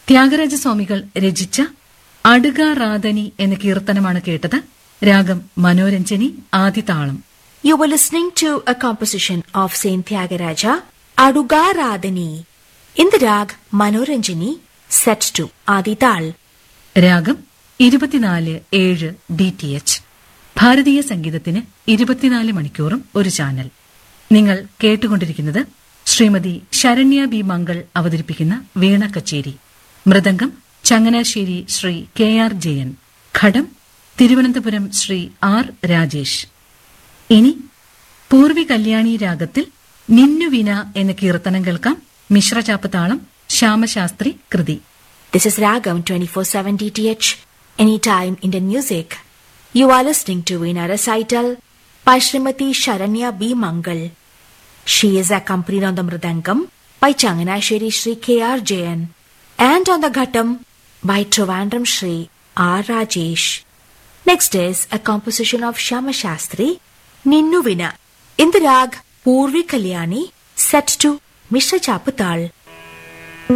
ത്യാഗരാജസ്വാമികൾ രചിച്ച അടുക റാതനി എന്ന കീർത്തനമാണ് കേട്ടത് രാഗം മനോരഞ്ജനി ആദിതാളം You were listening to a composition of Saint Tyagaraja, Aduga Radhani, in the rag Manoranjani, set to Adital. രാഗം ഇരുപത്തിനാല് ഏഴ് ഡി ടി എച്ച് ഭാരതീയ സംഗീതത്തിന് ഇരുപത്തിനാല് മണിക്കൂറും ഒരു ചാനൽ നിങ്ങൾ കേട്ടുകൊണ്ടിരിക്കുന്നത് ശ്രീമതി ശരണ്യ ബി മംഗൾ അവതരിപ്പിക്കുന്ന വീണ കച്ചേരി മൃദംഗം ചങ്ങനാശ്ശേരി ശ്രീ കെ ആർ ജയൻ ഘടം തിരുവനന്തപുരം ശ്രീ ആർ രാജേഷ് ഇനി പൂർവി കല്യാണി രാഗത്തിൽ നിന്നുവിന എന്ന കീർത്തനം കേൾക്കാം മിശ്രചാപ്പ് താളം ശ്യാമശാസ്ത്രി കൃതി This is Ragam 24-7 DTH, anytime Indian music. You are listening to Veena recital by Srimati Sharanya B. Mangal. She is accompanied on the Mridangam by Changanashiri Sri K.R. Jayan and on the Ghatam by Trivandrum Sri R. Rajesh. Next is a composition of Shama Shastri, Ninnu Vina, in the rag Purvi Kalyani, set to Mishra Chapatal.